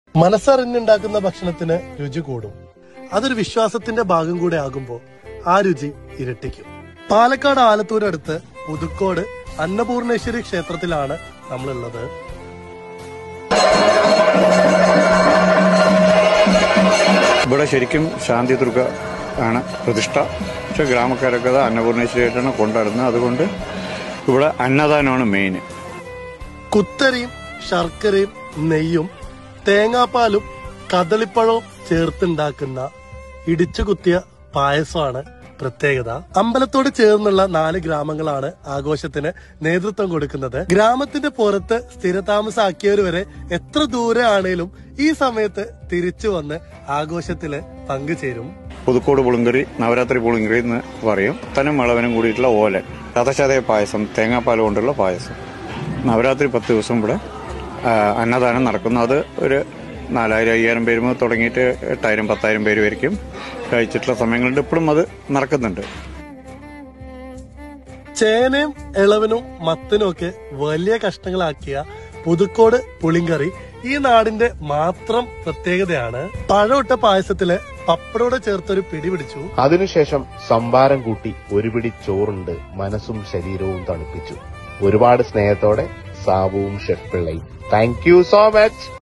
മനസ്സറിഞ്ഞുണ്ടാക്കുന്ന ഭക്ഷണത്തിന് രുചി കൂടും അതൊരു വിശ്വാസത്തിന്റെ ഭാഗം കൂടെ ആകുമ്പോൾ ആ രുചി ഇരട്ടിക്കും പാലക്കാട് ആലത്തൂരടുത്ത് പുതുക്കോട് അന്നപൂർണേശ്വരി ക്ഷേത്രത്തിലാണ് നമ്മളുള്ളത് ഇവിടെ ശരിക്കും ശാന്തി ദുർഗ ആണ് പ്രതിഷ്ഠ പക്ഷെ ഗ്രാമക്കാരൊക്കെ അത് അന്നപൂർണേശ്വരിയായിട്ടാണ് കൊണ്ടുവരുന്നത് അതുകൊണ്ട് ഇവിടെ അന്നദാനമാണ് മെയിൻ കുത്തരിയും ശർക്കരയും നെയ്യും തേങ്ങാപ്പാലും കദളിപ്പഴവും ചേർത്തുണ്ടാക്കുന്ന ഇടിച്ചു കുത്തിയ പായസമാണ് പ്രത്യേകത അമ്പലത്തോട് ചേർന്നുള്ള നാല് ഗ്രാമങ്ങളാണ് ആഘോഷത്തിന് നേതൃത്വം കൊടുക്കുന്നത് ഗ്രാമത്തിന്റെ പുറത്ത് സ്ഥിരതാമസാക്കിയവർ വരെ എത്ര ദൂരെ ആണേലും ഈ സമയത്ത് തിരിച്ചു വന്ന് ആഘോഷത്തില് പങ്കുചേരും പുതുക്കോട് പുളുങ്കറി നവരാത്രി പുളുങ്കറി എന്ന് പറയും തനും വളവനും കൂടിയിട്ടുള്ള ഓലൻ രഥശതയ പായസം തേങ്ങാപ്പാൽ കൊണ്ടുള്ള പായസം നവരാത്രി പത്ത് ദിവസം ഇവിടെ ആ, അന്നദാനം നടക്കുന്നു അത് ഒരു നാലായിരം അയ്യായിരം പേര് മുതൽ തുടങ്ങിയിട്ട് എട്ടായിരം പത്തായിരം പേര് വരയ്ക്കും കഴിച്ചിട്ടുള്ള സമയങ്ങളുണ്ട് ഇപ്പോഴും അത് നടക്കുന്നുണ്ട് ചേനയും ഇളവനും മത്തനും ഒക്കെ വലിയ കഷ്ണങ്ങളാക്കിയ പുതുക്കോട് പുളിങ്കറി ഈ നാടിന്റെ മാത്രം പ്രത്യേകതയാണ് പഴമിട്ട പായസത്തില് പപ്പടോടെ ചേർത്തൊരു പിടി പിടിച്ചു അതിനുശേഷം സംഭാരം കൂട്ടി ഒരു പിടി ചോറുണ്ട് മനസ്സും ശരീരവും തണുപ്പിച്ചു ഒരുപാട് സ്നേഹത്തോടെ സാബുവും ഷെഫ് പിള്ളയും താങ്ക് യു സോ മച്ച്